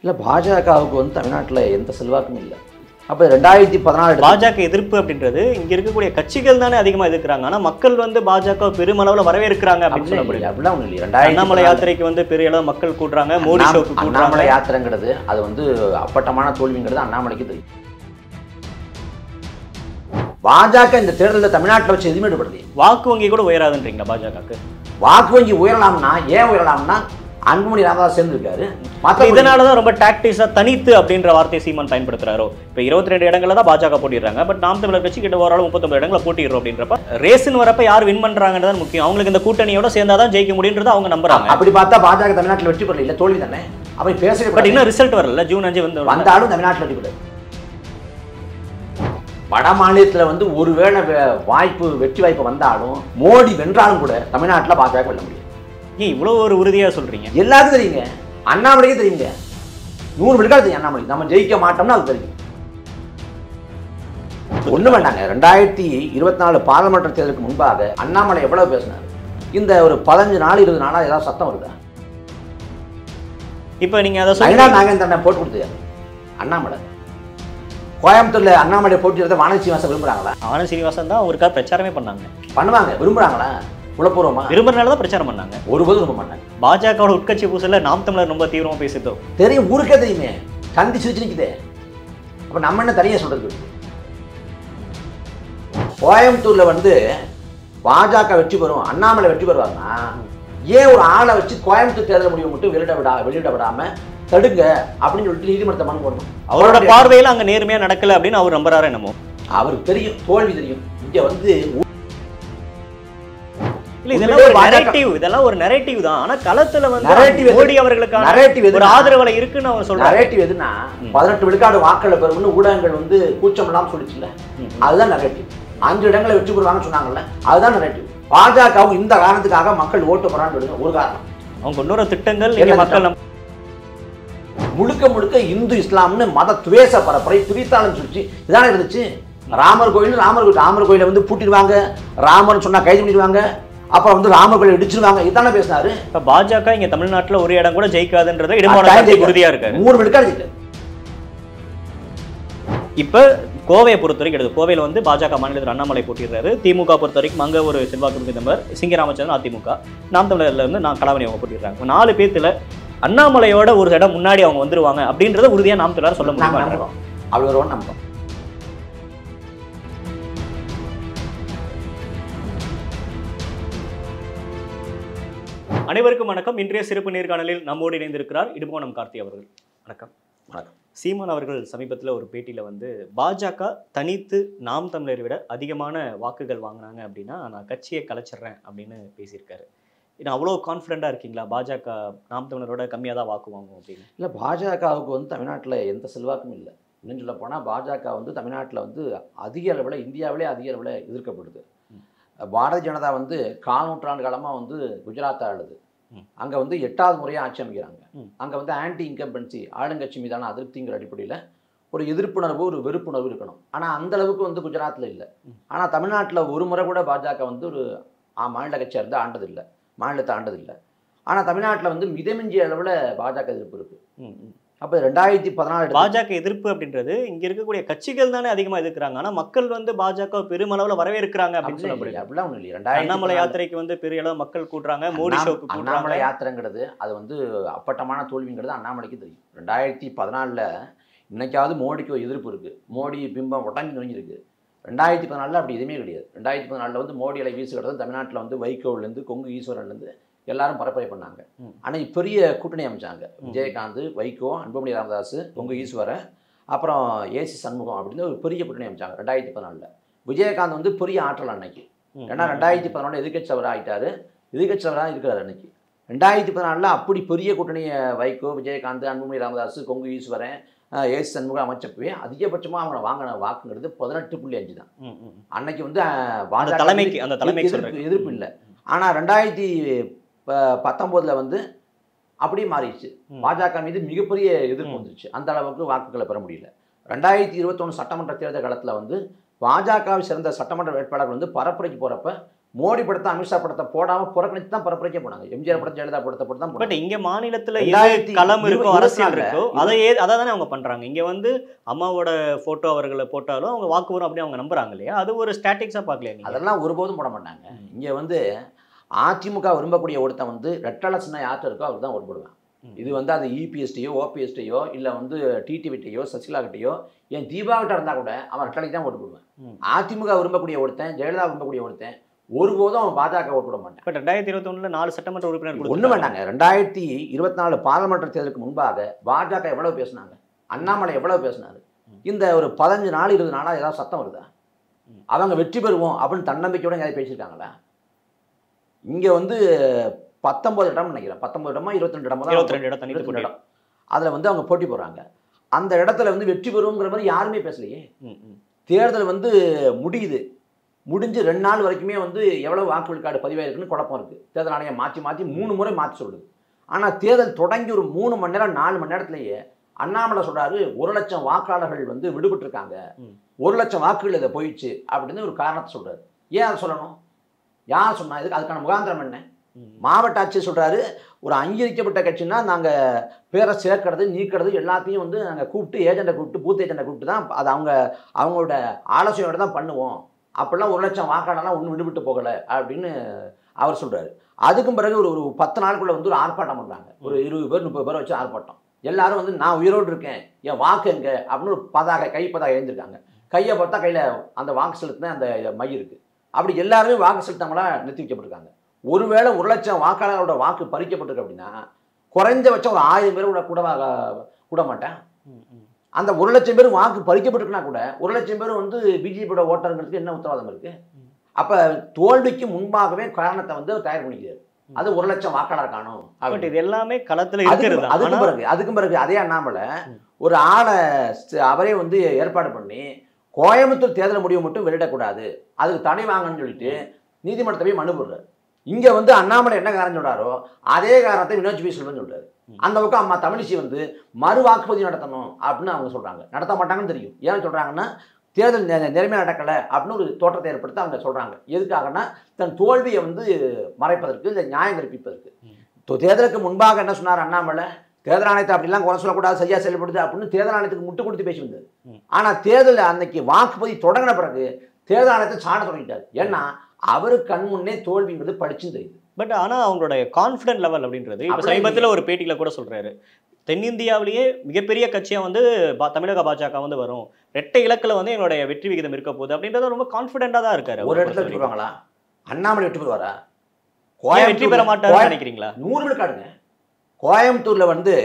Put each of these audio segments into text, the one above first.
இல்லை பாஜகவுக்கு வந்து தமிழ்நாட்டில் எந்த செல்வாக்கும் இல்லை அப்போ ரெண்டாயிரத்தி பதினாலு பாஜக எதிர்ப்பு அப்படின்றது இங்க இருக்கக்கூடிய கட்சிகள் தானே அதிகமா எதிர்க்கிறாங்க ஆனா மக்கள் வந்து பாஜக பெருமளவுல வரவேற்கிறாங்க அப்படின்னு சொல்லப்படுது அப்படிலாம் ஒன்றும் இல்லை ரெண்டாயிரத்தி அண்ணாமலை யாத்திரைக்கு வந்து பெரிய அளவு மக்கள் கூட்டுறாங்க மோடி அண்ணா- ஷோக்கு கூட்டுறாங்க அண்ணாமலை யாத்திரைங்கிறது அது வந்து அப்பட்டமான தோல்விங்கிறது அண்ணாமலைக்கு தெரியும் பாஜக இந்த தேர்தலில் தமிழ்நாட்டில் வச்சு எதுவுமே ஈடுபடலையே வாக்கு வங்கி கூட உயராதுன்றீங்களா பாஜகக்கு வாக்கு வங்கி உயரலாம்னா ஏன் உயரலாம்னா அன்புமணி ராமதாஸ் சேர்ந்திருக்காரு மற்ற இதனாலதான் ரொம்ப டாக்டிஸா தனித்து அப்படின்ற வார்த்தையை சீமான் பயன்படுத்துறாரோ இப்ப இருபத்தி ரெண்டு இடங்கள்ல தான் பாஜக போட்டிடுறாங்க பட் நாம் தமிழர் கட்சி கிட்ட ஓரளவு முப்பத்தொன்பது இடங்களை போட்டிடுறோம் அப்படின்றப்ப ரேஸ்னு வரப்ப யார் வின் பண்றாங்கன்றது முக்கியம் அவங்களுக்கு இந்த கூட்டணியோட சேர்ந்தாதான் ஜெயிக்க முடியுன்றதை அவங்க நம்புறாங்க அப்படி பார்த்தா பாஜக தமிழ்நாட்டில் வெற்றி பெறல இல்லை தோல்வி தானே அப்படி பேசவே பட் கூடாது. இன்னும் ரிசல்ட் வரல ஜூன் அஞ்சு வந்து வந்தாலும் தமிழ்நாட்டில் வெற்றி பெறாது வட மாநிலத்தில் வந்து ஒருவேளை வே- வாய்ப்பு வெற்றி வாய்ப்பு வந்தாலும் மோடி வென்றாலும் கூட தமிழ்நாட்டில் பாஜக வெல்ல முடியும் ஏன் இவ்வளவு ஒரு உறுதியா சொல்றீங்க எல்லாருக்கும் தெரியுங்க அண்ணாமலைக்கே தெரியுங்க நூறு விழுக்காடு தெரியும் அண்ணாமலை நம்ம ஜெயிக்க மாட்டோம்னா அது தெரியும் ஒண்ணு வேண்டாங்க ரெண்டாயிரத்தி இருபத்தி நாலு பாராளுமன்ற தேர்தலுக்கு முன்பாக அண்ணாமலை எவ்வளவு பேசினார் இந்த ஒரு பதினஞ்சு நாள் இருபது நாளா ஏதாவது சத்தம் வருதா இப்ப நீங்க அதை நயனா சொல்லி நாகேந்திரனை போட்டு கொடுத்தது அண்ணாமலை கோயம்புத்தூர்ல அண்ணாமலை போட்டியிடறத வானதி சீனிவாசன் விரும்புறாங்களா ஆனந்த் சீனிவாசன் தான் அவருக்காக பிரச்சாரமே பண்ணாங்க பண்ணுவாங்க விரும்புறாங்களா உளப்பூர்வமா விரும்புறதுனால தான் பிரச்சாரம் பண்ணாங்க ஒருபோதும் விரும்ப மாட்டாங்க பாஜகவோட உட்கட்சி பூசல நாம் தமிழர் ரொம்ப தீவிரமா பேசிட்டோ தெரியும் ஊருக்கே தெரியுமே கந்தி சிரிச்சு நிக்குதே அப்ப நம்ம என்ன தனியா சொல்றது கோயம்புத்தூர்ல வந்து பாஜக வெற்றி பெறும் அண்ணாமலை வெற்றி பெறுவாங்கன்னா ஏன் ஒரு ஆளை வச்சு கோயம்புத்தூர் தேர்தல் முடிவு மட்டும் வெளியிட விடா வெளியிட விடாம தடுங்க அப்படின்னு சொல்லிட்டு நீதிமன்றத்தை மனு போடணும் அவரோட பார்வையில அங்க நேர்மையா நடக்கல அப்படின்னு அவர் நம்புறாரு என்னமோ அவருக்கு தெரியும் தோல்வி தெரியும் இங்க வந்து இல்ல இதெல்லாம் ஒரு நரேட்டிவ் இதெல்லாம் ஒரு நரேட்டிவ் தான் ஆனா களத்துல வந்து Narrative எது? மோடி அவர்களுக்கான நரேட்டிவ் ஒரு ஆதரவுல இருக்குன்னு அவர் சொல்றாரு நரேட்டிவ் எதுனா பதினெட்டு விழுக்காடு வாக்களை பெறும்னு ஊடகங்கள் வந்து கூச்சம் இல்லாம சொல்லிச்சுல்ல அதுதான் நரேட்டிவ் அஞ்சு இடங்களை வெற்றி பெறுவாங்கன்னு சொன்னாங்கல்ல அதுதான் நரேட்டிவ் பாஜகவும் இந்த காரணத்துக்காக மக்கள் ஓட்டு போறான்னு விடுங்க ஒரு காரணம் அவங்க கொண்டு வர திட்டங்கள் என்ன இங்க மக்கள் நம்ப- முழுக்க முழுக்க இந்து இஸ்லாம்னு மத துவேச பரப்பரை பிரித்தாலும் சொல்லிச்சு இதானே இருந்துச்சு ராமர் கோயில் ராமர் கோயில் ராமர் கோயிலை வந்து பூட்டிடுவாங்க ராமர்னு சொன்னா கைது பண்ணிடுவாங்க அப்புறம் வந்து ராமர் கோயிலை இடிச்சிருவாங்க இதானே பேசினாரு இப்ப பாஜக இங்க தமிழ்நாட்டுல ஒரு இடம் கூட ஜெயிக்காதுன்றத இடமான அட்டாயம் கருத்து ஜெயிக்காது. உறுதியா இருக்காரு மூணு விழுக்காடு ஜெயிக்காது. இப்ப கோவையை பொறுத்த வரைக்கும் எடுத்து கோவையில வந்து பாஜக மாநிலத்தில் அண்ணாமலை போட்டிடுறாரு திமுக பொறுத்த வரைக்கும் அங்க ஒரு செல்வாக்கு மிகுந்தவர் சிங்கராமச்சந்திரன் அதிமுக நாம் தமிழர்ல இருந்து நான் கலாவணி அவங்க போட்டிடுறாங்க நாலு பேத்துல அண்ணாமலையோட ஒரு இடம் முன்னாடி அவங்க வந்துருவாங்க அப்படின்றத உறுதியா நாம் தமிழர் சொல்ல நாங்க முடியும் நம்புறோம் அப்படி வருவோம் நம்புறோம் அனைவருக்கும் வணக்கம் இன்றைய சிறப்பு நேர்காணலில் நம்மோடு இணைந்திருக்கிறார் இடுமோனம் கார்த்தி அவர்கள் வணக்கம் வணக்கம் சீமான் அவர்கள் சமீபத்தில் ஒரு பேட்டியில் வந்து பாஜக தனித்து நாம் தமிழரை விட அதிகமான வாக்குகள் வாங்கினாங்க அப்படின்னா நான் கட்சியை கலைச்சிடுறேன் அப்படின்னு பேசியிருக்காரு இது அவ்வளோ கான்ஃபிடென்ட்டாக இருக்கீங்களா பாஜக நாம் தமிழரோட கம்மியாக தான் வாக்கு வாங்கும் அப்படின்னு இல்லை பாஜகவுக்கு வந்து தமிழ்நாட்டில் எந்த செல்வாக்கும் இல்லை இன்னும் சொல்ல போனால் பாஜக வந்து தமிழ்நாட்டில் வந்து அதிக அளவில் இந்தியாவிலே அதிக அளவில் எதிர்க்கப்படுது பாரதிய ஜனதா வந்து கால் நூற்றாண்டு காலமாக வந்து குஜராத் ஆளுது ம். அங்கே வந்து எட்டாவது முறையாக ஆட்சி அமைக்கிறாங்க ம். அங்கே வந்து ஆன்டி இன்கம்பன்சி ஆளுங்கட்சி மீதான அதிருப்திங்கிற அடிப்படையில் ஒரு எதிர்ப்புணர்வு ஒரு வெறுப்புணர்வு இருக்கணும் ஆனால் அந்த அளவுக்கு வந்து குஜராத்தில் இல்லை ம். ஆனால் தமிழ்நாட்டில் ஒரு முறை கூட பாஜக வந்து ஒரு ஆ, மாநில கட்சியாக இருந்து ஆண்டதில்லை மாநிலத்தை ஆண்டதில்லை ஆனால் தமிழ்நாட்டில் வந்து மிதமிஞ்சிய அளவில் பாஜக எதிர்ப்பு இருக்குது ம், ம். அப்போ ரெண்டாயிரத்தி பதினாலு பாஜக எதிர்ப்பு அப்படின்றது இங்க இருக்கக்கூடிய கட்சிகள் தானே அதிகமாக எதிர்க்கிறாங்க ஆனா மக்கள் வந்து பாஜக பெருமளவுல வரவேற்கிறாங்க அப்படின்னு சொல்லப்படுது அப்படிலாம் ஒன்றும் இல்லை ரெண்டாயிரத்தி அண்ணாமலை பதினாலு யாத்திரைக்கு வந்து பெரிய அளவு மக்கள் கூட்டுறாங்க மோடி அண்ணா- ஷோக்கு அண்ணாமலை கூட்டுறாங்க யாத்திரைங்கிறது அது வந்து அப்பட்டமான தோல்விங்கிறது அண்ணாமலைக்கு தெரியும் ரெண்டாயிரத்தி பதினாலில் இன்னைக்காவது மோடிக்கு ஒரு எதிர்ப்பு இருக்குது மோடி பிம்பம் ஒட்டங்கி நுழைஞ்சிருக்கு ரெண்டாயிரத்தி பதினாலில் அப்படி எதுவுமே கிடையாது ரெண்டாயிரத்தி பதினாலில் வந்து மோடி அலை வீசுகிறது தமிழ்நாட்டில் வந்து வைகோவிலேருந்து கொங்கு ஈஸ்வரன்லேருந்து எல்லாரும் பரப்புரை பண்ணாங்க ம். ஆனால் பெரிய கூட்டணி அமைச்சாங்க விஜயகாந்த் வைகோ அன்புமணி ராமதாஸ் கொங்கு ஈஸ்வரன் அப்புறம் ஏசி சண்முகம் அப்படின்னு ஒரு பெரிய கூட்டணி அமைச்சாங்க ரெண்டாயிரத்தி பதினாலில் விஜயகாந்த் வந்து பெரிய ஆற்றல் அன்னைக்கு ம், ஏன்னா ரெண்டாயிரத்தி பதினொன்று எதிர்கட்சி தலைவர் ஆகிட்டாரு எதிர்கட்சி தலைவராக இருக்கிறார் அன்னைக்கு ரெண்டாயிரத்தி பதினாலில் அப்படி பெரிய கூட்டணியை வைகோ விஜயகாந்த் அன்புமணி ராமதாஸ் கொங்கு ஈஸ்வரன் அஹ், ஏசி சண்முகம் அமைச்சப்பவே அதிகபட்சமாக அவங்க வாங்கின வாக்குங்கிறது பதினெட்டு புள்ளி அஞ்சு தான் ம், ம். அன்னைக்கு வந்து அஹ், அந்த பாஜக தலைமைக்கு அந்த தலைமைக்கு எதிர்ப்பு சொல்றேன் எதிர்ப்பு இல்லை ஆனால் ரெண்டாயிரத்தி பத்தொம்போதில் வந்து அப்படியே மாறிடுச்சு ம். பாஜக மீது மிகப்பெரிய எதிர்ப்பு ம். வந்துருச்சு அந்த அளவுக்கு வாக்குகளை பெற முடியல ரெண்டாயிரத்தி இருபத்தொன்று சட்டமன்ற தேர்தல் காலத்தில் வந்து பாஜகவை சேர்ந்த சட்டமன்ற வேட்பாளர்கள் வந்து பரப்புரைக்கு போகிறப்ப மோடி படத்தை அமித்ஷா படத்தை போடாம புறக்கணித்து தான் பரப்புரைக்கே போனாங்க எம்ஜிஆர் படத்தை ஜெயலலிதா படத்தை போட்டு தான் பட் போனாங்க இங்க மாநிலத்துல ரெண்டாயிரத்தி எது களம் இருக்கோ இருபது அரசியல் நாலுல இருக்கோ அதை ஏ- அதை தானே அவங்க பண்றாங்க இங்க வந்து அம்மாவோட போட்டோ அவர்களை போட்டாலும் அவங்க வாக்கு வரும் அப்படி அவங்க நம்புறாங்க இல்லையா அது ஒரு ஸ்டாட்டிக்ஸா பார்க்கலையா நீங்க அதெல்லாம் ஒருபோதும் போட மாட்டாங்க இங்க வந்து அதிமுக விரும்பக்கூடிய ஒருத்தன் வந்து ரெட்டலை சின்ன யார்ட்ட இருக்கோ அவர் தான் ஓட்டு ம். இது வந்து அது இபிஎஸ்டியோ ஓபிஎஸ்டியோ இல்லை வந்து டிடிவிட்டையோ சசிகலா கிட்டயோ என் தீபா கிட்ட இருந்தால் கூட அவன் ரெட்டலைக்கு தான் ஓட்டு போடுவேன் ம். அதிமுக விரும்பக்கூடிய ஒருத்தன் ஜெயலலிதா விரும்பக்கூடிய ஒருத்தன் ஒருபோதும் அவன் பாஜக ஓட்டு போட மாட்டான் பட் ரெண்டாயிரத்தி இருபத்தி ஒண்ணுல நாலு சட்டமன்ற உறுப்பினர் ஒன்றும் கொடுத்துருக்காங்க. வேண்டாங்க ரெண்டாயிரத்தி இருபத்தி நாலு பாராளுமன்ற தேர்தலுக்கு முன்பாக பாஜக எவ்வளவு பேசினாங்க அண்ணாமலை எவ்வளவு பேசினாரு ம். இந்த ஒரு பதினஞ்சு நாள் இருபது நாளா ஏதாவது சத்தம் வருதா ம். அவங்க வெற்றி பெறுவோம் அப்படின்னு தன்னம்பிக்கையோட எங்கேயாவது பேசியிருக்காங்களா இங்க வந்து பத்தொன்பது இடம் நினைக்கிறேன் பத்தொன்பது இடமா இருபத்தி ரெண்டு இடமா இருபத்தி ரெண்டு இடம் தனித்து இருபத்தி போட்டி இடம் அதுல வந்து அவங்க போட்டி போடுறாங்க அந்த இடத்துல வந்து வெற்றி பெறுவோங்கிற மாதிரி யாருமே பேசலையே ம், ம். தேர்தல் வந்து முடியுது முடிஞ்சு ரெண்டு நாள் வரைக்குமே வந்து எவ்வளவு வாக்கு விழுக்காடு பதிவாயிருக்குன்னு குழப்பம் இருக்கு தேர்தல் ஆணையம் மாற்றி மாற்றி மூணு முறை மாற்றி சொல்லுது ஆனால் தேர்தல் தொடங்கி ஒரு மூணு மணி நேரம் நாலு மணி நேரத்திலேயே அண்ணாமலை சொல்றாரு ஒரு லட்சம் வாக்காளர்கள் வந்து விடுபட்டு இருக்காங்க ம். ஒரு லட்சம் வாக்குகள் இதை போயிடுச்சு அப்படின்னு ஒரு காரணத்தை சொல்றாரு ஏன் அதை சொல்லணும் யார் சொன்னா இதுக்கு அதுக்கான முகாந்திரம் என்ன ம். மாவட்ட ஆட்சியர் சொல்றாரு ஒரு அங்கீகரிக்கப்பட்ட கட்சின்னா நாங்க பேரை சேர்க்கறது நீக்கிறது எல்லாத்தையும் வந்து நாங்கள் கூப்பிட்டு ஏஜெண்டை கூப்பிட்டு பூத் ஏஜெண்டை கூப்பிட்டு தான் அது அவங்க அவங்களோட ஆலோசனையோட தான் பண்ணுவோம் அப்பெல்லாம் ஒரு லட்சம் வாக்காளர்லாம் ஒன்றும் விடுபட்டு போகலை அப்படின்னு அவர் சொல்றாரு அதுக்கும் பிறகு ஒரு ஒரு பத்து நாளுக்குள்ள வந்து ஒரு ஆர்ப்பாட்டம் பண்றாங்க ஒரு இருபது பேர் முப்பது பேர் வச்சு ஆர்ப்பாட்டம் எல்லாரும் வந்து நான் உயிரோடு இருக்கேன் என் வாக்கு எங்க அப்படின்னு ஒரு பதாக கை பதாக எழுந்திருக்காங்க கையை பார்த்தா கையில அந்த வாக்கு செலுத்தின அந்த மை இருக்கு அப்படி எல்லாருமே வாக்கு செலுத்தவங்களா நிறுத்தி வைக்கப்பட்டிருக்காங்க ஒருவேளை ஒரு லட்சம் வாக்காளர்களோட வாக்கு பறிக்கப்பட்டிருக்கு அப்படின்னா குறைஞ்சபட்சம் ஒரு ஆயிரம் பேர் கூட கூட கூட மாட்டேன் ம், ம். அந்த ஒரு லட்சம் பேர் வாக்கு பறிக்கப்பட்டிருக்குன்னா கூட ஒரு லட்சம் பேர் வந்து பிஜேபியோட ஓட்டருங்கிறதுக்கு என்ன உத்தரவாதம் இருக்கு ம். அப்ப தோல்விக்கு முன்பாகவே காரணத்தை வந்து அவர் தயார் பண்ணிக்கிறார் அது ஒரு லட்சம் வாக்காளர் காணும் பட் இது எல்லாமே களத்துல அதுக்கும் இருக்கிறது அதுக்கும் ஆனா பிறகு அதுக்கும் பிறகு அதே அண்ணாமலை ம். ஒரு ஆளை ஸ்- அவரே வந்து ஏற்பாடு பண்ணி கோயம்புத்தூர் தேர்தல் முடிவு மட்டும் வெளியிடக்கூடாது அதுக்கு தடை வாங்கன்னு சொல்லிட்டு நீதிமன்றத்தை போய் மனு போடுறாரு இங்க வந்து அண்ணாமலை என்ன காரணம் சொல்றாரோ அதே காரணத்தை வினோஜ் பி செல்வன் சொல்றாரு ம். அந்த பக்கம் அம்மா தமிழிசை வந்து மறு வாக்குப்பதிவு நடத்தணும் அப்படின்னு அவங்க சொல்றாங்க நடத்த மாட்டாங்கன்னு தெரியும் ஏன் சொல்றாங்கன்னா தேர்தல் நெ- நேர்மையா நடக்கல அப்படின்னு ஒரு தோற்றத்தை ஏற்படுத்த அவங்க சொல்றாங்க எதுக்காகன்னா தன் தோல்வியை வந்து மறைப்பதற்கு இல்லை நியாயம் கற்பிப்பதற்கு ம். தோ- தேர்தலுக்கு முன்பாக என்ன சொன்னார் அண்ணாமலை தேர்தல் ஆணையத்தை அப்படிலாம் குறை சொல்லக்கூடாது சரியா செயல்படுது அப்படின்னு தேர்தல் ஆணையத்துக்கு முட்டு கொடுத்து பேசி வந்தார் ம். ஆனா தேர்தல் அன்னைக்கு வாக்குப்பதிவு தொடங்கின பிறகு தேர்தல் ஆணையத்தை சாட தொடங்கிட்டார் ஏன்னா அவரு கண் முன்னே தோல்விங்கிறது படிச்சுன்னு தெரியுது பட் ஆனா அவங்களோட கான்ஃபிடன்ட் லெவல் அப்படின்றது இப்ப அப்படியே சமீபத்துல ஒரு பேட்டியில கூட சொல்றாரு தென்னிந்தியாவிலேயே மிகப்பெரிய கட்சியா வந்து பா- தமிழக பாஜக வந்து வரும் ரெட்டை இலக்குல வந்து எங்களுடைய வெற்றி விகிதம் இருக்க போகுது அப்படின்றத ரொம்ப கான்ஃபிடென்ட்டா தான் இருக்காரு ஒரு அவரை இடத்துல பொறுத்த வெற்றி வரைக்கும். பெறுவாங்களா அண்ணாமலை வெற்றி பெறுவாரா ஏன் வெற்றி பெற மாட்டாருன்னு கோயம்- நினைக்கிறீங்களா நூறு விழுக்காடுங்க கோயம்புத்தூர்ல வந்து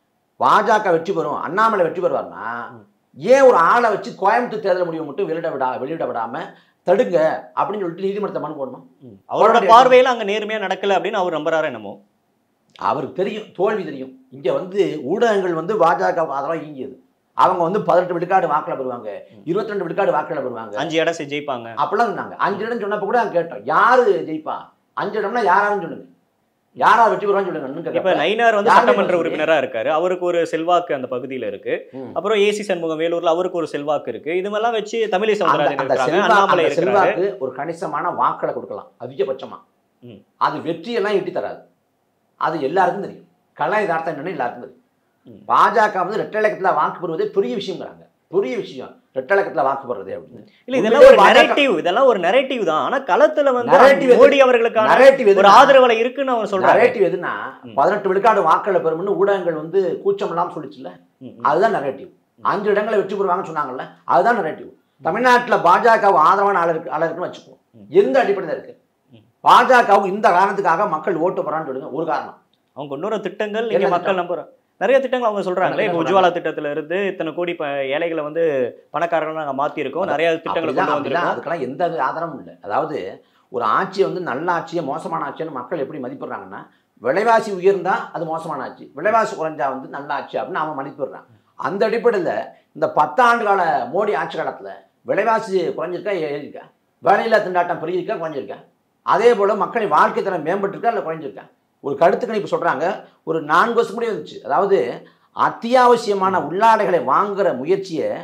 பாஜக வெற்றி பெறும் அண்ணாமலை வெற்றி பெறுவார்னா ம். ஏன் ஒரு ஆளை வச்சு கோயம்புத்தூர் தேர்தல் முடிவு மட்டும் வெளியிட விடா வெளியிட விடாம தடுங்க அப்படின்னு சொல்லிட்டு நீதிமன்றத்தை மனு போடணும் ம். அவரோட அவருடைய- பார்வையில அங்க நேர்மையா நடக்கல அப்படின்னு அவர் நம்புறாரு என்னமோ அவருக்கு தெரியும் தோல்வி தெரியும் இங்க வந்து ஊடகங்கள் வந்து பாஜக ஆதரவாக இயங்கியது அவங்க வந்து பதினெட்டு விழுக்காடு வாக்குல பெறுவாங்க ம். இருபத்தி ரெண்டு விழுக்காடு வாக்குல பெறுவாங்க அஞ்சு இடம் செ- ஜெயிப்பாங்க அப்படிலாம் சொன்னாங்க அஞ்சு இடம் சொன்னப்ப கூட நாங்க கேட்டோம் யாரு ஜெயிப்பா அஞ்சு இடம்னா யாராரும் சொல்லுங்க யாரா வெற்றி பெறுவான்னு சொல்லுங்கன்னு இப்ப கேட்டப்ப, நயினார் வந்து யாருமே சட்டமன்ற பேசலையே. உறுப்பினரா இருக்காரு அவருக்கு ஒரு செல்வாக்கு அந்த பகுதியில இருக்கு ம். அப்புறம் ஏசி சண்முகம் வேலூர்ல அவருக்கு ஒரு செல்வாக்கு இருக்கு இதுமெல்லாம் வச்சு தமிழை அந்த சவுந்தரராஜன் அந்த இருக்காங்க செல்வா- அண்ணாமலை அந்த இருக்கிறாரு செல்வாக்கு ஒரு கணிசமான வாக்களை கொடுக்கலாம் அதிகபட்சமா ம். அது வெற்றியெல்லாம் ஈட்டி தராது அது எல்லாருக்கும் தெரியும் கலை யதார்த்தம் என்னன்னு எல்லாருக்கும் தெரியும் ம். பாஜக வந்து ரெட்டை இலக்கத்துல வாக்கு பெறுவதே பெரிய விஷயங்கிறாங்க பெரிய விஷயம் ரெட்டை இலக்கத்துல வாக்கு பெறுறது அப்படின்னு இல்ல இதெல்லாம் ஒரு உண்மையிலே நரேட்டிவ் இதெல்லாம் ஒரு நரேட்டிவ் தான் ஆனா களத்துல வந்து Narrative எது? மோடி அவர்களுக்கான நரேட்டிவ் ஒரு ஆதரவலை இருக்குன்னு அவர் சொல்றாரு நரேட்டிவ் எதுனா ம். பதினெட்டு விழுக்காடு வாக்களை பெறும்னு ஊடகங்கள் வந்து கூச்சம் இல்லாம சொல்லிச்சுல்ல ம், ம். அதுதான் நரேட்டிவ் அஞ்சு இடங்களை வெற்றி பெறுவாங்கன்னு சொன்னாங்கல்ல அதுதான் நரேட்டிவ் தமிழ்நாட்டுல பாஜக ஆதரவான ஆள் இருக்கு ஆள் இருக்குன்னு வச்சுக்குவோம் ம். எந்த அடிப்படையில் இருக்கு ம். பாஜகவுக்கு இந்த காரணத்துக்காக மக்கள் ஓட்டு போறான்னு சொல்லுங்க ஒரு காரணம் அவங்க கொண்டு வர திட்டங்கள் என்ன இங்க மக்கள் நம்புறாங்க நிறைய திட்டங்கள் அவங்க சொல்றாங்களே என்ன இப்போ உஜ்வாலா திட்டத்துல இருந்து இத்தனை கோடி ப- ஏழைகளை வந்து பணக்காரங்களா நாங்க மாத்தி இருக்கோம் நிறைய திட்டங்களை அப்படிதான் கொண்டு அப்படிதான் வந்திருக்கோம் அதுக்கெல்லாம் எந்த ஆதாரமும் இல்லை அதாவது ஒரு ஆட்சியை வந்து நல்ல ஆட்சியை மோசமான ஆட்சின்னு மக்கள் எப்படி மதிப்பிடுறாங்கன்னா விலைவாசி உயர்ந்தா அது மோசமான ஆட்சி விலைவாசி குறைஞ்சா வந்து நல்ல ஆட்சி அப்படின்னு அவன் மதிப்பிடுறான் அந்த அடிப்படையில் இந்த பத்தாண்டு கால மோடி ஆட்சி காலத்தில் விலைவாசி குறைஞ்சிருக்கா ஏறியிருக்கா வேலையில்லா திண்டாட்டம் பெருகிருக்கா குறைஞ்சிருக்கா அதே போல் மக்களின் வாழ்க்கை தரம் மேம்பட்டிருக்கா இல்லை குறைஞ்சிருக்கா ஒரு கருத்து கணிப்பு சொல்கிறாங்க ஒரு நான்கு வருஷம் கூட வந்துச்சு அதாவது அத்தியாவசியமான உள்ளாடைகளை வாங்குற முயற்சியை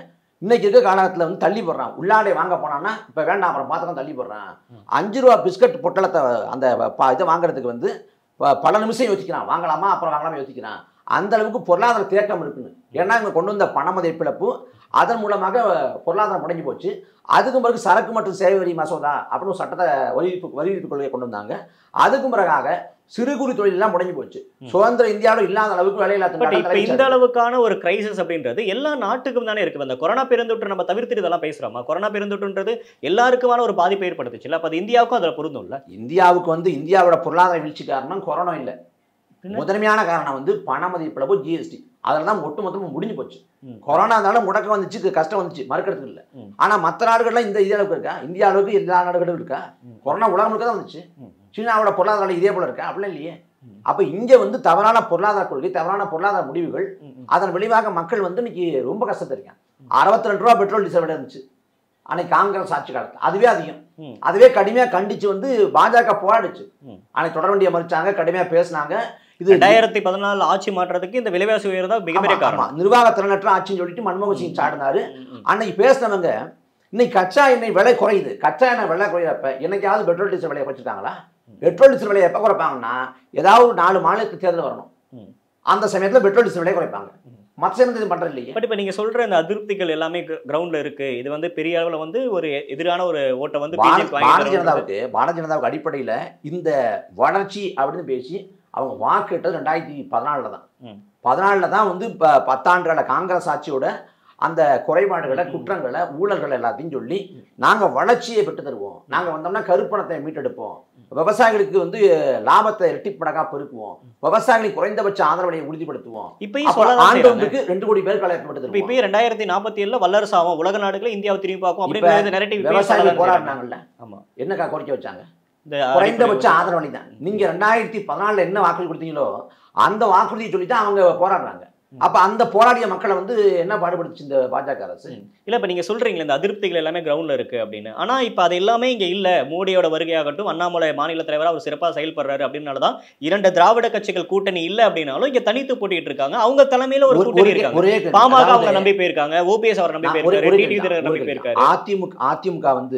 இன்னைக்கு இருக்க காலகட்டத்தில் வந்து தள்ளி போடுறான் உள்ளாடை வாங்க போனான்னா இப்போ வேண்டாம் அப்புறம் பார்த்துக்கலாம் தள்ளி போடுறான் ம். அஞ்சு ரூபா பிஸ்கட் பொட்டலத்தை அந்த ப- இதை வாங்குறதுக்கு வந்து ப- பல நிமிஷம் யோசிக்கிறான் வாங்கலாமா அப்புறம் வாங்கலாமா யோசிக்கிறான் அந்த அளவுக்கு பொருளாதார தேக்கம் இருக்குன்னு ஏன்னா இவங்க கொண்டு வந்த பண மதிப்பிழப்பு அதன் மூலமாக பொருளாதாரம் முடங்கி போச்சு அதுக்கு பிறகு சரக்கு மற்றும் சேவை வரி மசோதா அப்படின்னு ஒரு சட்டத்தை வரி விதிப்பு வரி விதிப்பு கொள்கையை கொண்டு வந்தாங்க அதுக்கும் பிறகாக சிறு குறு தொழில் எல்லாம் முடங்கி போச்சு ம். சுதந்திர இந்தியாவில் இல்லாத அளவுக்கு வேலையில்லா பட் திண்டாட்டம் இப்ப தலைவிரிச்சு இந்த அளவுக்கான ஒரு கிரைசிஸ் அப்படின்றது எல்லா நாட்டுக்கும் தானே இருக்கு இந்த கொரோனா பெருந்தொற்று நம்ம தவிர்த்துட்டு இதெல்லாம் பேசுறோமா கொரோனா பெருந்தொற்றுன்றது எல்லாருக்குமான ஒரு பாதிப்பை ஏற்படுத்துச்சு இல்ல அப்ப அது இந்தியாவுக்கும் அதுல பொருந்தும்ல இந்தியாவுக்கு வந்து இந்தியாவோட பொருளாதார வீழ்ச்சி காரணம் கொரோனா இல்லை பின்ன? முதன்மையான காரணம் வந்து பண மதிப்பிழப்பு ஜிஎஸ்டி அதில் தான் ஒட்டு மொத்தமும் முடிஞ்சு போச்சு ம். கொரோனானால முடக்கம் வந்துச்சு கு- கஷ்டம் வந்துச்சு மறுக்கிறதுக்கு இல்லை ம். ஆனால் மற்ற நாடுகள்லாம் இந்த இதே அளவுக்கு இருக்கா இந்தியா அளவுக்கு எல்லா நாடுகளும் இருக்கா ம். கொரோனா உலகம் முழுக்க தான் வந்துச்சு ம். சீனாவோட பொருளாதார நிலை இதே போல இருக்கா அப்படிலாம் இல்லையே ம். அப்போ இங்கே வந்து தவறான பொருளாதார கொள்கை தவறான பொருளாதார முடிவுகள் ம், ம். அதன் விளைவாக மக்கள் வந்து இன்னைக்கு ரொம்ப கஷ்டத்தை இருக்காங்க அறுபத்தி ரெண்டு ரூபா பெட்ரோல் டீசல் விலை இருந்துச்சு அன்னைக்கு காங்கிரஸ் ஆட்சி காலத்தில் அதுவே அதிகம் ம். அதுவே கடுமையாக கண்டிச்சு வந்து பாஜக போராடுச்சு ம். அன்னைக்கு தொடர வேண்டிய மறிச்சாங்க கடுமையாக பேசினாங்க இது ரெண்டாயிரத்தி பதினாலு ஆட்சி மாற்றத்துக்கு இந்த விலைவாசி உயர்வு தான் மிகப்பெரிய ஆமா, காரணம் ஆமா. நிர்வாக திறனற்ற ஆட்சின்னு சொல்லிட்டு மன்மோகன் சிங் சாடினாரு ம், ம். அன்னைக்கு பேசினவங்க இன்னைக்கு கச்சா எண்ணெய் விலை குறையுது கச்சா எண்ணெய் விலை குறையிறப்ப என்னைக்காவது பெட்ரோல் டீசல் விலையை குறைச்சிருக்காங்களா பெட்ரோல் டீசல் விலையை எப்போ குறைப்பாங்கன்னா ஏதாவது ஒரு நாலு மாநிலத்து தேர்தல் வரணும் ம். அந்த சமயத்தில் பெட்ரோல் டீசல் விலையை குறைப்பாங்க ம். மற்ற சமயத்தில் இது பண்றது இல்லையே பட் இப்ப நீங்க சொல்ற இந்த அதிருப்திகள் எல்லாமே கிரவுண்ட்ல இருக்கு இது வந்து பெரிய அளவுல வந்து ஒரு எதிரான ஒரு ஓட்டை வந்து பாரதி BJP வாங்கி பாரதிய தரும்ன்றது- ஜனதாவுக்கு பாரதிய ஜனதாவுக்கு அடிப்படையில் இந்த வளர்ச்சி அப்படின்னு பேசி அவங்க வாக்கு கேட்டது ரெண்டாயிரத்தி பதினாலில் தான் ம். பதினாலில் தான் வந்து இப்போ பத்தாண்டுகள காங்கிரஸ் ஆட்சியோட அந்த குறைபாடுகளை ம். குற்றங்களை ஊழல்கள் எல்லாத்தையும் சொல்லி நாங்கள் வளர்ச்சியை பெற்று தருவோம் நாங்கள் வந்தோம்னா கருப்பணத்தை மீட்டெடுப்போம் விவசாயிகளுக்கு வந்து லாபத்தை இரட்டிப்படக்கா பெருக்குவோம் விவசாயிகளுக்கு குறைந்தபட்ச ஆதரவு விலையை உறுதிப்படுத்துவோம் இப்பயும் அப்புறம் சொல்லதான் ஆண்டு செய்றாங்க. ஒன்றுக்கு ரெண்டு கோடி பேர் கலையப்பட்டு இப்ப தருவோம் இப்பயும் ரெண்டாயிரத்தி நாற்பத்தி ஏழுல வல்லரசு ஆகும் உலக நாடுகளை இந்தியாவை திரும்பி பார்க்கும் இப்ப அப்படின்னு நெரட்டிவ் விவசாயிகள் போராடினாங்கல்ல ஆமா என்னக்கா கோரிக்கை வச்சாங்க இந்த குறைந்தபட்ச ஆதரவு அணி தான் நீங்க ரெண்டாயிரத்தி பதினாலுல என்ன வாக்குறுதி கொடுத்தீங்களோ அந்த வாக்குறுதியை சொல்லி தான் அவங்க போராடுறாங்க அப்ப அந்த போராடிய மக்களை வந்து என்ன பாடுபடுச்சு இந்த பாஜக அரசு இல்ல இப்ப நீங்க சொல்றீங்களே இந்த அதிருப்திகள் எல்லாமே கிரவுண்ட்ல இருக்கு அப்படின்னு ஆனா இப்ப அது எல்லாமே இங்க இல்ல மோடியோட வருகையாகட்டும் அண்ணாமலை மாநில தலைவரா அவர் சிறப்பா செயல்படுறாரு அப்படின்னாலதான் இரண்டு திராவிட கட்சிகள் கூட்டணி இல்ல அப்படின்னாலும் இங்க தனித்து போட்டிட்டு இருக்காங்க அவங்க தலைமையில ஒரு ஒரு- கூட்டணி ஒரே இருக்காங்க ஒரே கேள்வி. பாமக அதாவது அவங்க நம்பி போயிருக்காங்க ஓபிஎஸ் அவர் நம்பி நான் ஒரே- போயிருக்காரு ஒரே டிடிவி கேள்வி தான், நம்பி ஒரே கேள்வி போயிருக்காரு தான். அதிமுக அதிமுக வந்து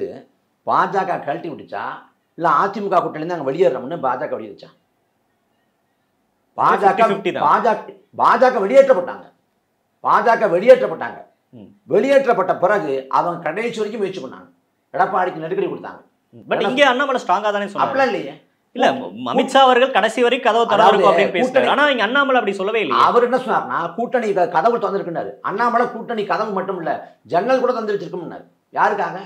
பாஜக கழட்டி விட்டுச்சா இல்ல அதிமுக கூட்டணி அங்க வெளியேறணும்னு பாஜக வெளியேறிச்சா பாஜக 50-50 தான். பாஜக பாஜக வெளியேற்றப்பட்டாங்க பாஜக வெளியேற்றப்பட்டாங்க ம். வெளியேற்றப்பட்ட பிறகு அவங்க கடைசி வரைக்கும் முயற்சி பண்ணாங்க எடப்பாடிக்கு நெருக்கடி கொடுத்தாங்க பட் இங்க அண்ணாமலை ஸ்ட்ராங்கா தானே சொன்னாங்க அப்படிலாம் இல்லையே இல்ல அமித்ஷா அவர்கள் கடைசி வரைக்கும் கதவு திறந்திருக்கும் அதாவது அப்படின்னு பேசுறாரு கூட்டணி- ஆனா இங்க அண்ணாமலை அப்படி சொல்லவே இல்லையே அவர் என்ன சொன்னார்னா கூட்டணி க- கதவு திறந்திருக்குனாரு அண்ணாமலை கூட்டணி கதவு மட்டும் இல்ல ஜன்னல் கூட தந்து வச்சிருக்கும்னாரு யாருக்காக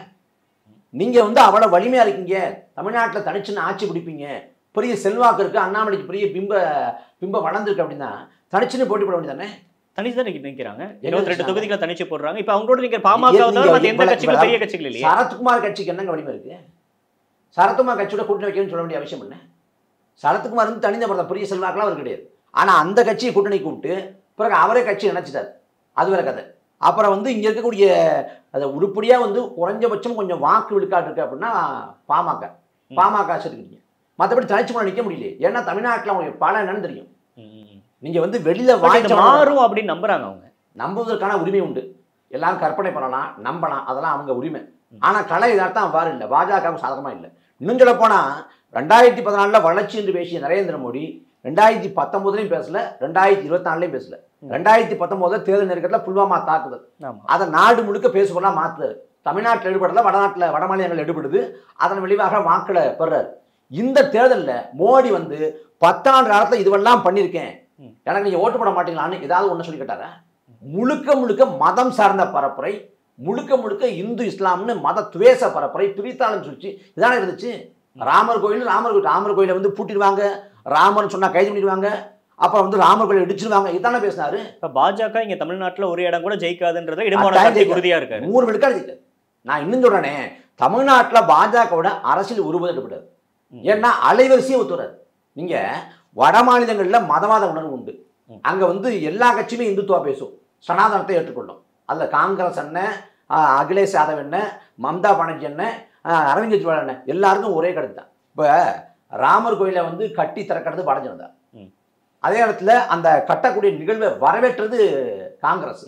நீங்க வந்து அவ்வளவு வலிமையா இருக்கீங்க தமிழ்நாட்டுல தனிச்சுன்னு ஆட்சி பிடிப்பீங்க பெரிய செல்வாக்கு இருக்கு அண்ணாமலைக்கு பெரிய பிம்ப பிம்ப வளர்ந்துருக்கு அப்படின்னா தனிச்சுன்னு போட்டி போட வேண்டியதானே தனிச்சு தான் நிக்கிறாங்க எங்க இருபத்தி ரெண்டு நிக்கிறாங்க? தொகுதிகளை தனிச்சு போடுறாங்க இப்ப அவங்களோட நீங்க பாமக நீங்க- தவிர மத்த எந்த இப்ப- கட்சிகளும் இப்ப- பெரிய கட்சிகள் இல்லையே சரத்குமார் கட்சிக்கு என்னங்க வலிமை இருக்கு சரத்குமார் கட்சியோட கூட்டணி வைக்கணும்னு சொல்ல வேண்டிய அவசியம் என்ன சரத்குமார் வந்து தனிந்த படத்தை பெரிய செல்வாக்கெல்லாம் அவர் கிடையாது ஆனா அந்த கட்சியை கூட்டணி கூப்பிட்டு பிறகு அவரே கட்சி நினைச்சிட்டார் அது வேற கதை அப்புறம் வந்து இங்க இருக்கக்கூடிய அதை உருப்படியா வந்து குறைஞ்சபட்சம் கொஞ்சம் வாக்கு விழுக்காடு இருக்கு அப்படின்னா பாமக ம். பாமக வச்சிருக்கீங்க மற்றபடி தனிச்சு கூட நிற்க முடியல ஏன்னா தமிழ்நாட்டுல உங்களுக்கு பல என்னன்னு தெரியும் ம், ம், ம். நீங்க வந்து வெளியில But இது வாய்ச்ச மாறும் அப்படின்னு நம்புறாங்க அவங்க நம்புவதற்கான உரிமை உண்டு எல்லாரும் கற்பனை பண்ணலாம் நம்பலாம் அதெல்லாம் அவங்க உரிமை ம். ஆனா கலை யதார்த்தம் அவ்வாறு இல்லை பாஜகவுக்கு சாதகமா இல்லை இன்னும் சொல்ல போனா ரெண்டாயிரத்தி பதினாலுல வளர்ச்சி என்று பேசிய நரேந்திர மோடி ரெண்டாயிரத்தி பத்தொன்பதுலையும் பேசல ரெண்டாயிரத்தி இருபத்தி நாலுலையும் பேசல ம். ரெண்டாயிரத்தி பத்தொன்பதுல தேர்தல் நெருக்கத்தில் புல்வாமா தாக்குதல் ஆமா அதை நாடு முழுக்க பேசுபொருளாக மாத்துறாரு தமிழ்நாட்டில் எடுபடல வடநாட்டில் வட மாநிலங்கள் எடுபடுது அதன் விளைவாக வாக்களை பெறாரு இந்த தேர்தலில் மோடி வந்து பத்தாண்டு காலத்தில் இதுவெல்லாம் பண்ணியிருக்கேன் ம். எனக்கு நீங்க ஓட்டு போட மாட்டீங்களான்னு ஏதாவது ஒன்று சொல்லி கேட்டாரா முழுக்க முழுக்க மதம் சார்ந்த பரப்புரை முழுக்க முழுக்க இந்து இஸ்லாம்னு மத துவேச பரப்புரை பிரித்தாளம் சொல்லிச்சு இதானே இருந்துச்சு ராமர் கோயில் ராமர் கோயில் ராமர் கோயிலை வந்து பூட்டிடுவாங்க ராமர்னு சொன்னா கைது பண்ணிடுவாங்க அப்புறம் வந்து ராமர் கோயிலை இடிச்சிருவாங்க இதானே பேசினாரு இப்ப பாஜக இங்க தமிழ்நாட்டுல ஒரு இடம் கூட ஜெயிக்காதுன்றத இடமான அதான் கருத்து ஜெயிக்காது. உறுதியா இருக்காரு நூறு விழுக்காடு ஜெயிக்காது நான் இன்னும் சொல்றேனே தமிழ்நாட்டில் பாஜகவோட அரசியல் உருவெடுக்கப்படாது ம். ஏன்னா அலைவரிசையே ஒத்துறாது நீங்க வட மாநிலங்களில் மதவாத உணர்வு உண்டு ம். அங்க வந்து எல்லா கட்சியுமே இந்துத்துவா பேசும் சனாதனத்தை ஏற்றுக்கொள்ளும் அதுல காங்கிரஸ் என்ன ஆஹ், அகிலேஷ் யாதவ் என்ன மம்தா பானர்ஜி என்ன ஆஹ், அரவிந்த் கெஜ்ரிவால் என்ன எல்லாருக்கும் ஒரே கருத்து தான் இப்போ ராமர் கோயிலை வந்து கட்டி திறக்கிறது வட ஜனதா ம். அதே இடத்துல அந்த கட்டக்கூடிய நிகழ்வை வரவேற்றது காங்கிரஸ் ம்.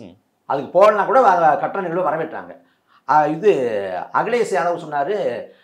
அதுக்கு போகலனா கூட வ- கட்டண நிகழ்வு வரவேற்றாங்க ஆஹ் இது அகிலேஷ் யாதவ் சொன்னார்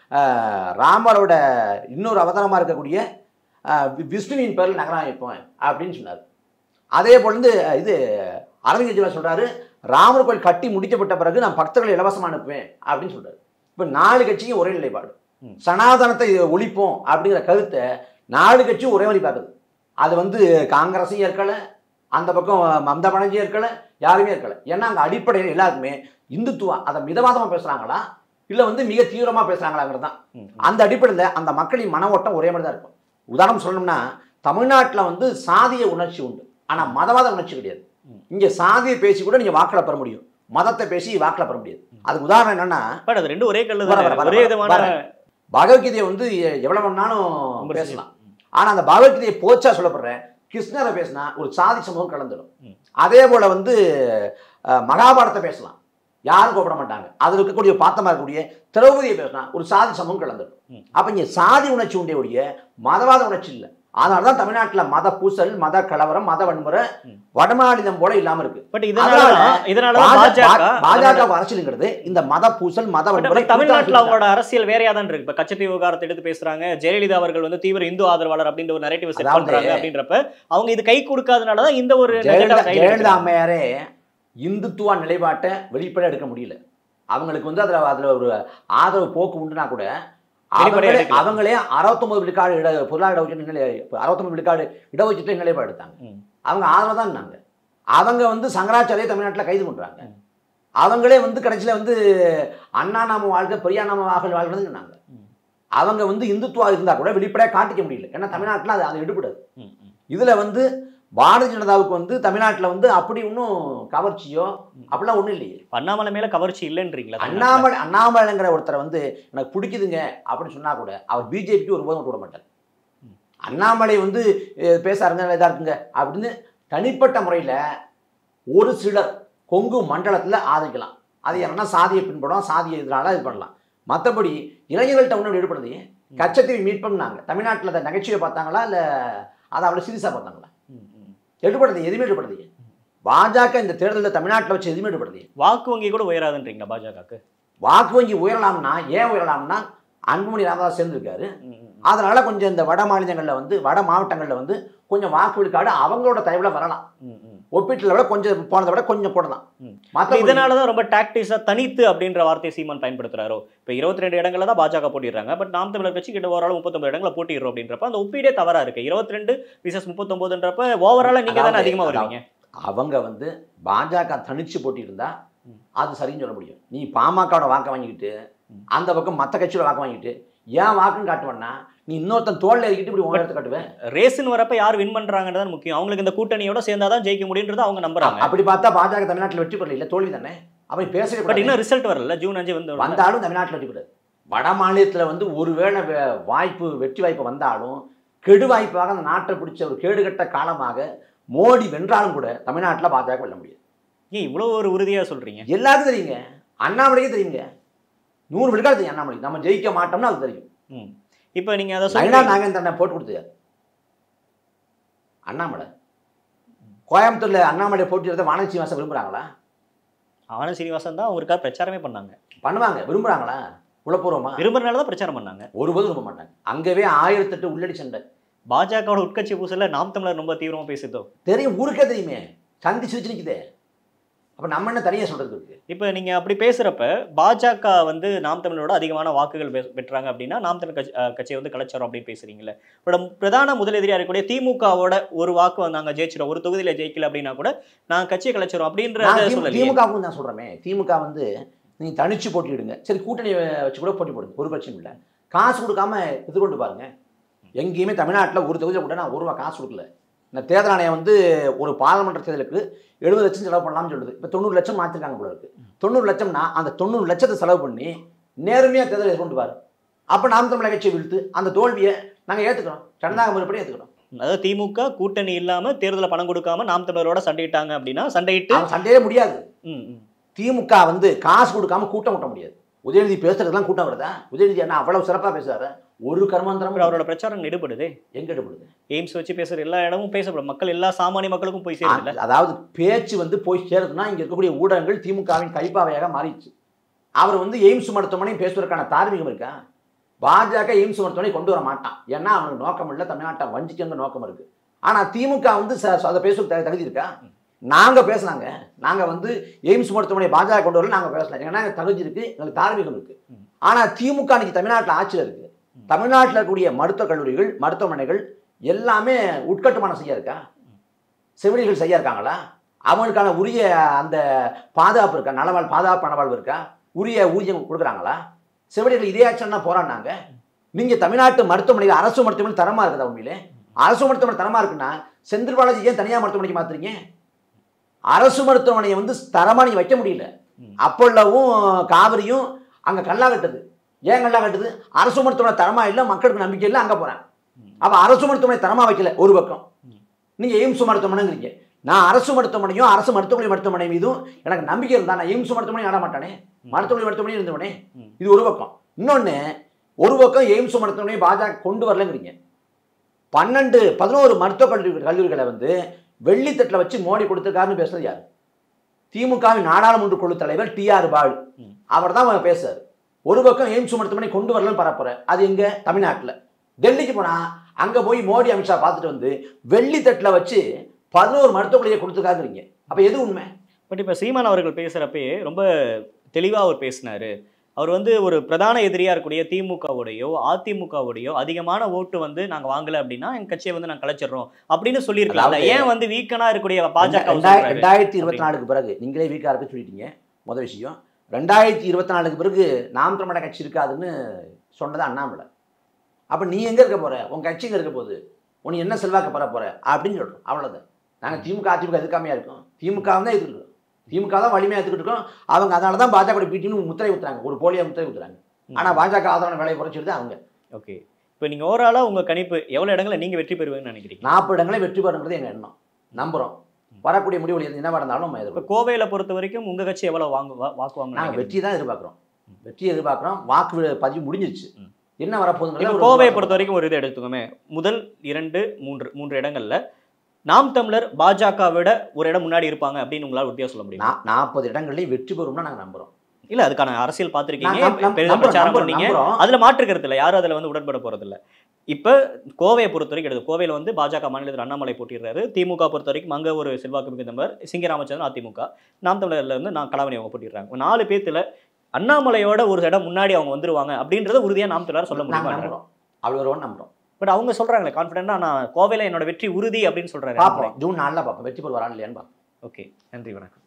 ராமரோட இன்னொரு அவதாரமாக இருக்கக்கூடிய ஆஹ் வி- விஷ்ணுவின் பேரில் நகரம் வைப்போம் அப்படின்னு சொன்னார் அதே போல் வந்து இது அரவிந்த் கெஜ்ரிவால் சொல்றாரு ராமர் கோயில் கட்டி முடிக்கப்பட்ட பிறகு நான் பக்தர்களை இலவசமாக அனுப்புவேன் அப்படின்னு சொல்றாரு இப்போ நாலு கட்சியும் ஒரே நிலைப்பாடு ம். சனாதனத்தை ஒழிப்போம் அப்படிங்கிற கருத்தை நாலு கட்சியும் ஒரே மாதிரி பார்க்குது அது வந்து காங்கிரஸும் ஏற்கலை அந்த பக்கம் மம்தா பானர்ஜியும் ஏற்கலை யாருமே ஏற்கலை ஏன்னா அங்கே அடிப்படையில் எல்லாருக்குமே இந்துத்துவம் அதை மிதவாதமாக பேசுகிறாங்களா இல்லை வந்து மிக தீவிரமாக பேசுகிறாங்களாங்கிறது தான் ம், ம். அந்த அடிப்படையில் அந்த மக்களின் மன ஓட்டம் ஒரே மாதிரி தான் இருக்கும் உதாரணம் சொல்லணும்னா தமிழ்நாட்டில் வந்து சாதிய உணர்ச்சி உண்டு ஆனால் மதவாத உணர்ச்சி கிடையாது ம். இங்கே சாதியை பேசி கூட நீங்கள் வாக்கில் பெற முடியும் மதத்தை பேசி வாக்கில் பெற முடியாது அதுக்கு உதாரணம் என்னன்னா பட் அது ரெண்டு ஒரே கல்லு வர, தான் வர, வர, ஒரே வர, விதமான வர. பகவத்கீதையை வந்து எ- எவ்வளவு வேணாலும் விமர்சனம். பேசலாம் ஆனால் அந்த பகவத்கீதையை போச்சா சொல்லப்படுற கிருஷ்ணரை பேசினா ஒரு சாதி சமூகம் கலந்துடும் ம். அதே போல வந்து அஹ், மகாபாரதத்தை பேசலாம் யாரும் கூப்பிட மாட்டாங்க அதில் இருக்கக்கூடிய பாத்தமாக இருக்கக்கூடிய திரௌபதியை பேசினா ஒரு சாதி சமூகம் கலந்துடும் ம். அப்போ இங்கே சாதி உணர்ச்சி உண்டே ஒழிய மதவாத உணர்ச்சி இல்லை அதனால தான் தமிழ்நாட்டில் மத பூசல் மத கலவரம் மத வன்முறை ம். வடமாநிலம் போல இல்லாம இருக்கு பட் இதனால அதனால இதனால பாஜக பாஜக பாஜக அரசியலுங்கிறது இந்த மத பூசல் மத பட் வன்முறை அப்ப தமிழ்நாட்டுல கூட்டாட்சி அவங்களோட அரசியல் வேறையா தான் இருக்கு இப்ப கச்சத்தீ விவகாரத்தை எடுத்து பேசுறாங்க ஜெயலலிதா அவர்கள் வந்து தீவிர இந்து ஆதரவாளர் அப்படின்ற ஒரு நரேட்டிவ் செட் அதாவது- பண்றாங்க அப்படின்றப்ப அவங்க இது கை கொடுக்காதனாலதான் இந்த ஒரு ஜெயலலிதா agenda கையில ஜெயலலிதா எடுக்கிறாங்க. அம்மையாரே இந்துத்துவ நிலைப்பாட்டை வெளிப்படையாக எடுக்க முடியல அவங்களுக்கு வந்து அதில் அதில் ஒரு ஆதரவு போக்கு உண்டுனா கூட வெளிப்படையா அவங்களே எடுக்கல. அவங்களே அறுபத்தொம்பது விழுக்காடு இட பொருளாதார இடஒதுக்கீட்டு நிலை அறுபத்தொம்பது விழுக்காடு இடஒதுக்கீட்டு நிலைப்பாடு எடுத்தாங்க ம். அவங்க ஆதரவு தான் இருந்தாங்க அவங்க வந்து சங்கராச்சாரியை தமிழ்நாட்டில் கைது பண்ணுறாங்க ம். அவங்களே வந்து கடைசியில் வந்து அண்ணா நாம வாழ்க்கை பெரியா நாம வாகல் வாழ்கிறதுன்னாங்க ம். அவங்க வந்து இந்துத்துவா இருந்தால் கூட வெளிப்படையாக காட்டிக்க முடியல ஏன்னா தமிழ்நாட்டில் அது அது எடுபடாது ம், ம். இதுல வந்து பாரதிய ஜனதாவுக்கு வந்து தமிழ்நாட்டுல வந்து அப்படி ஒன்றும் கவர்ச்சியோ அப்படிலாம் ஒண்ணும் இல்லையே அண்ணாமலை மேல கவர்ச்சி இல்லைன்றீங்களா தமிழ்நாட்டுல? அண்ணாமலை அண்ணாமலைங்கிற ஒருத்தரை வந்து எனக்கு பிடிக்குதுங்க அப்படின்னு சொன்னா கூட அவர் பிஜேபிக்கு ஒருபோதும் விட்டு விட மாட்டார் ம். அண்ணாமலை வந்து அஹ், பேச அறிஞர் இதா இருக்குங்க அப்படின்னு தனிப்பட்ட முறையில ஒரு சிலர் கொங்கு மண்டலத்துல ஆதரிக்கலாம் அது என்னன்னா சாதியை பின்படும் சாதியை இதனால இது பண்ணலாம் மற்றபடி இளைஞர்கள்ட்ட ஒன்றும் ஈடுபடுது கச்சத்தீவை மீட் பண்ணாங்க தமிழ்நாட்டில் அந்த நகைச்சுவை பார்த்தாங்களா இல்லை அதை அவ்வளோ சீரியஸாக பார்த்தாங்களா ம், ம். எடுபடுது எதுவுமே எடுபடுது பாஜக இந்த தேர்தலில் தமிழ்நாட்டில் வச்சு எதுவுமே எடுபடுது வாக்கு வங்கி கூட உயராதுன்றீங்களா பாஜகக்கு வாக்கு வங்கி உயரலாம்னா ஏன் உயரலாம்னா அன்புமணி ராமதாஸ் சேர்ந்திருக்காரு அதனால கொஞ்சம் இந்த வட மாநிலங்களில் வந்து வட மாவட்டங்களில் வந்து கொஞ்சம் வாக்கு விழுக்காடு அவங்களோட தயவுல வரலாம் ஒப்பீட்டில் விட கொஞ்சம் போனதை விட கொஞ்சம் கூட தான் ம். மற்ற இதனாலதான் ரொம்ப டாக்டிஸா தனித்து அப்படின்ற வார்த்தையை சீமான் பயன்படுத்துறாரோ இப்ப இருபத்தி ரெண்டு இடங்கள்ல தான் பாஜக போட்டிடுறாங்க பட் நாம் தமிழர் கட்சி கிட்ட ஓவரால் முப்பத்தொன்பது இடங்களை போட்டிடுறோம் அப்படின்றப்ப அந்த ஒப்பீடே தவறா இருக்கு இருபத்தி ரெண்டு விசஸ் முப்பத்தொன்பதுன்றப்ப ஓவராலா நீங்க தானே அதாவது- அதிகமா வருவீங்க அவங்க வந்து பாஜக தனிச்சு போட்டியிருந்தா ம். அது சரின்னு சொல்ல முடியும் நீ பாமகவோட வாக்கை வாங்கிக்கிட்டு ம். அந்த பக்கம் மற்ற கட்சியோட வாக்கு வாங்கிட்டு ஏன் வாக்குன்னு காட்டுவேன்னா நீ இன்னொருத்தன் தோல்ல ஏறிக்கிட்டு இப்படி உங்க இடத்த காட்டுவேன் ரேஸ்னு வரப்ப யார் வின் பண்றாங்கன்றது முக்கியம் அவங்களுக்கு இந்த கூட்டணியோட சேர்ந்தாதான் ஜெயிக்க முடியுன்றது அவங்க நம்புறாங்க அப்படி பார்த்தா பாஜக தமிழ்நாட்டில் வெற்றி பெறல இல்ல தோல்வி தானே அவன் பேசவே பட் கூடாது. இன்னும் ரிசல்ட் வரல ஜூன் அஞ்சு வந்து வந்தாலும் தமிழ்நாட்டில் வெற்றி பெறாது வட மாநிலத்தில் வந்து ஒருவேளை வே- வாய்ப்பு வெற்றி வாய்ப்பு வந்தாலும் கெடு வாய்ப்பாக அந்த நாட்டை பிடிச்ச ஒரு கேடுகட்ட காலமாக மோடி வென்றாலும் கூட தமிழ்நாட்டில் பாஜக வெல்ல முடியாது ஏன் இவ்வளவு ஒரு உறுதியா சொல்றீங்க எல்லாருக்கும் தெரியுங்க அண்ணாமலைக்கே தெரியுங்க நூறு விழுக்காடு தெரியும் அண்ணாமலை நம்ம ஜெயிக்க மாட்டோம்னு அது தெரியும் ம். இப்ப நீங்க அதை நயனா சொல்றீங்க நாகேந்திரனை போட்டு கொடுத்தாரு அண்ணாமலை கோயம்புத்தூர்ல அண்ணாமலை போட்டி வானதி சீனிவாசன் விரும்புறாங்களா ஆனந்த் சீனிவாசன் தான் அவருக்காக பிரச்சாரமே பண்ணாங்க பண்ணுவாங்க விரும்புறாங்களா உளப்பூர்வமா விரும்புறதுனால தான் பிரச்சாரம் பண்ணாங்க ஒருபோதும் விரும்ப மாட்டாங்க அங்கவே ஆயிரத்தெட்டு உள்ளடி சண்டை பாஜகவோட உட்கட்சி பூசல நாம் தமிழர் ரொம்ப தீவிரமா பேசுதோ தெரியும் ஊருக்கே தெரியுமே சந்தி சிரிச்சு நிக்குதே அப்ப நம்ம என்ன தனியா சொல்றது இருக்கு இப்போ நீங்க அப்படி பேசுறப்ப பாஜக வந்து நாம் தமிழரோட அதிகமான வாக்குகள் பெ- பெற்றாங்க அப்படின்னா நாம் தமிழ் கட்சி அஹ், கட்சியை வந்து கலைச்சாரம் அப்படின்னு பேசுறீங்களே இப்ப நம்ம பிரதான முதலெதிரியா இருக்கக்கூடிய திமுகவோட ஒரு வாக்கு வந்து நாங்க ஜெயிச்சிடும் ஒரு தொகுதியில ஜெயிக்கல அப்படின்னா கூட நாங்க கட்சியை கலைச்சிரும் நான் அப்படின்றத திமு- சொல்லலையே திமுகவுக்கும் தான் சொல்றேமே திமுக வந்து நீங்க தனிச்சு போட்டியிடுங்க சரி கூட்டணி வச்சு கூட போட்டி போடுங்க ஒரு பிரச்சனையும் இல்லை காசு கொடுக்காம எதிர்கொண்டு பாருங்க எங்கேயுமே தமிழ்நாட்டில் ஒரு தொகுதியில் கூட நான் ஒரு ரூபா காசு கொடுக்கல இந்த தேர்தல் ஆணையம் வந்து ஒரு பாராளுமன்ற தேர்தலுக்கு எழுபது லட்சம் செலவு பண்ணலாம்னு சொல்லுது இப்போ தொண்ணூறு லட்சம் மாற்றிருக்காங்க போல இருக்கு தொண்ணூறு லட்சம்னா அந்த தொண்ணூறு லட்சத்தை செலவு பண்ணி நேர்மையாக தேர்தல் எதிர்கொண்டு பாரு அப்போ நாம் தமிழக கட்சியை விழுத்து அந்த தோல்வியை நாங்கள் ஏற்றுக்கிறோம் ஜனநாயக முறைப்படி ஏற்றுக்கிறோம் அதாவது திமுக கூட்டணி இல்லாம தேர்தல பணம் கொடுக்காம நாம் தமிழரோட சண்டையிட்டாங்க அப்படின்னா சண்டையிட்டு அவன் சண்டையே முடியாது ம், ம். திமுக வந்து காசு கொடுக்காம கூட்டம் கூட்ட முடியாது உதயநிதி பேசுறதுலாம் கூட்டம் வருதா உதயநிதி என்ன அவ்வளவு சிறப்பா பேசுறாரு ஒரு கர்மாந்திரம் அப்புறம் அவரோட பிரச்சாரம் எடுபடுது எங்க எடுப்படுது எய்ம்ஸ் வச்சு பேசுற எல்லா இடமும் பேசப்படும் மக்கள் எல்லா சாமானிய மக்களுக்கும் போய் சேருதுல்ல அதாவது பேச்சு வந்து போய் சேருதுன்னா இங்க இருக்கக்கூடிய ஊடகங்கள் திமுகவின் கைப்பாவையாக மாறிடுச்சு அவர் வந்து எய்ம்ஸ் மருத்துவமனை பேசுவதற்கான தார்மீகம் இருக்கா பாஜக எய்ம்ஸ் மருத்துவமனை கொண்டு வர மாட்டான் ஏன்னா அவனுக்கு நோக்கம் இல்லை தமிழ்நாட்டை வஞ்சிக்கங்க நோக்கம் இருக்கு ஆனா திமுக வந்து ச- அதை பேசுவதற்கு தகு- தகுதி இருக்கா நாங்க பேசலாங்க நாங்க வந்து எய்ம்ஸ் மருத்துவமனை பாஜக கொண்டு வரல நாங்க பேசலாம் ஏன்னா எங்களுக்கு தகுதி இருக்கு எங்களுக்கு தார்மீகம் இருக்கு ம். ஆனா திமுக இன்னைக்கு தமிழ்நாட்டில் ஆட்சியில் இருக்கு ம். தமிழ்நாட்டில் இருக்கக்கூடிய மருத்துவக் கல்லூரிகள் மருத்துவமனைகள் எல்லாமே உட்கட்டுமானம் செய்ய இருக்கா செவிலியர்கள் செய்ய இருக்காங்களா அவங்களுக்கான உரிய அந்த பாதுகாப்பு இருக்கா நலவாழ் பாதுகாப்பு நலவாழ்வு இருக்கா உரிய ஊதியம் கொடுக்குறாங்களா செவிலியர்கள் இதே ஆக்ஷன் போறாங்க நீங்க தமிழ்நாட்டு மருத்துவமனையில் அரசு மருத்துவமனை தரமா இருக்குதா உண்மையிலே அரசு மருத்துவமனை தரமா இருக்குன்னா செந்தில் பாலாஜி ஏன் தனியார் மருத்துவமனைக்கு மாத்துறீங்க அரசு மருத்துவமனையை வந்து தரமா நீங்க வைக்க முடியல ம். அப்போல்லவும் காவிரியும் அங்க கல்லா கட்டுது ஏன் கல்லா கட்டுது அரசு மருத்துவமனை தரமா இல்லை மக்களுக்கு நம்பிக்கை இல்லை அங்க போறேன் ம். அப்ப அரசு மருத்துவமனை தரமா வைக்கல ஒரு பக்கம் ம். நீங்க எய்ம்ஸ் மருத்துவமனைங்கிறீங்க நான் அரசு மருத்துவமனையும் அரசு மருத்துவமனை மருத்துவமனை மீதும் எனக்கு நம்பிக்கை இருந்தா நான் எய்ம்ஸ் மருத்துவமனை ஆட மாட்டானே ம். மருத்துவமனை மருத்துவமனை இருந்தவனே ம். இது ஒரு பக்கம் இன்னொன்னு ஒரு பக்கம் எய்ம்ஸ் மருத்துவமனை பாஜக கொண்டு வரலங்கிறீங்க பன்னெண்டு பதினோரு மருத்துவக் கல்லூரி கல்லூரிகளை வந்து வெள்ளித்தட்டில் வச்சு மோடி கொடுத்துருக்காருன்னு பேசுறது யார் திமுகவின் நாடாளுமன்ற குழு தலைவர் டி ஆர் பாலு ம். அவர் தான் பேசுறாரு ஒரு பக்கம் எய்ம்ஸ் மருத்துவமனை கொண்டு வரலன்னு பரப்புற அது எங்க தமிழ்நாட்டில் டெல்லிக்கு போனா அங்க போய் மோடி அமித்ஷா பார்த்துட்டு வந்து வெள்ளித்தட்டில் வச்சு பதினோரு மருத்துவக் கல்லூரியை கொடுத்துருக்காருங்கிறீங்க அப்ப எது உண்மை பட் இப்போ சீமான் அவர்கள் பேசுகிறப்பயே ரொம்ப தெளிவாக அவர் பேசினாரு அவர் வந்து ஒரு பிரதான எதிரியா இருக்கக்கூடிய திமுகவுடையோ அதிமுகவுடையோ அதிகமான ஓட்டு வந்து நாங்க வாங்கல அப்படின்னா எங்க கட்சியை வந்து நாங்க கலைச்சிடுறோம் அப்படின்னு சொல்லியிருக்காங்க அதாவது- ஏன் வந்து வீக்கனா இருக்கக்கூடிய பாஜக ரெண்டாயிரத்தி ரெண்டாயிரத்தி இருபத்தி நாலுக்கு பிறகு நீங்களே வீக்கா இருக்கு சொல்லிட்டீங்க முதல் விஷயம் ரெண்டாயிரத்தி இருபத்தி நாலுக்கு பிறகு நாம் தமிழக கட்சி இருக்காதுன்னு சொன்னது அண்ணாமலை அப்ப நீ எங்க இருக்க போற உன் கட்சி எங்க இருக்க போகுது உனக்கு என்ன செல்வாக்கு பெற போற அப்படின்னு சொல்றோம் அவ்வளவுதான் நாங்க திமுக அதிமுக எதுக்காமையா இருக்கோம் திமுக தான் எதிர்க்கிறோம் திமுக தான் வலிமையா எடுத்துக்கிட்டு இருக்கோம் அவங்க அதனால தான் பாஜக பீட்டின்னு முத்திரை ஊத்துறாங்க ஒரு போலியா முத்திரை ஊத்துறாங்க ஆனா பாஜக ஆதரவான வேலையை குறைச்சிருது அவங்க ஓகே இப்போ நீங்க ஓவராலா உங்க கணிப்பு எவ்வளவு இடங்களை நீங்க வெற்றி பெறுவீங்கன்னு நினைக்கிறீங்க நாற்பது இடங்களே வெற்றி பெறுங்கிறது எங்க எண்ணம் நம்புறோம் வரக்கூடிய முடிவுகள் எது என்னவா இருந்தாலும் நம்ம இப்போ எதிர்பார்க்கிறோம் கோவையில பொறுத்த வரைக்கும் உங்க கட்சி எவ்வளவு வாங்கு வா- வாக்குவாங்க நாங்கள் வெற்றி தான் எதிர்பார்க்குறோம் வெற்றி எதிர்பார்க்குறோம் வாக்கு வி- பதிவு முடிஞ்சிருச்சு ம். என்ன வரப்போகுதுங்கிறது இப்போ ஒரு கோவையை பொறுத்த வரைக்கும் ஒரு இதை எடுத்துக்கோமே முதல் இரண்டு மூன்று மூன்று இடங்கள்ல நாம் தமிழர் பாஜக விட ஒரு இடம் முன்னாடி இருப்பாங்க அப்படின்னு உங்களால உறுதியா சொல்ல முடியும் நா- நாற்பது இடங்கள்லையும் வெற்றி பெறும்னா நாங்கள் நம்புறோம் இல்ல அதுக்கான அரசியல் நான் பார்த்திருக்கீங்க நம்- நம்- பெரிதா நம்புறோம், பிரச்சாரம் நம்புறோம், பண்ணீங்க நம்புறோம். அதுல மாற்று கருத்து இல்லை யாரும் அதுல வந்து உடன்பட போறது இல்ல இப்ப கோவையை பொறுத்த வரைக்கும் எடுத்து கோவையில வந்து பாஜக மாநிலத்தில் அண்ணாமலை போட்டிடுறாரு திமுக பொறுத்த வரைக்கும் அங்க ஒரு செல்வாக்கு மிகுந்த நபர் சிங்கராமச்சந்திரன் அதிமுக நாம் தமிழர்ல இருந்து நான் கலாவணி அவங்க போட்டிடுறாங்க ஒரு நாலு பேத்துல அண்ணாமலையோட ஒரு இடம் முன்னாடி அவங்க வந்துருவாங்க அப்படின்றத உறுதியா நாம் தமிழர் சொல்ல நாங்கள் முடியுமா நம்புறோம் அவ்வளோ வருவோம் நம்புறோம் பட் அவங்க சொல்றாங்களே கான்ஃபிடென்ட்டா நான் கோவையில என்னோட வெற்றி உறுதி அப்படின்னு சொல்றாரு பார்ப்போம் ஜூன் நாளில் பார்ப்போம் வெற்றி பெறுவாரா இல்லையான்னு பார்ப்போம் ஓகே நன்றி வணக்கம்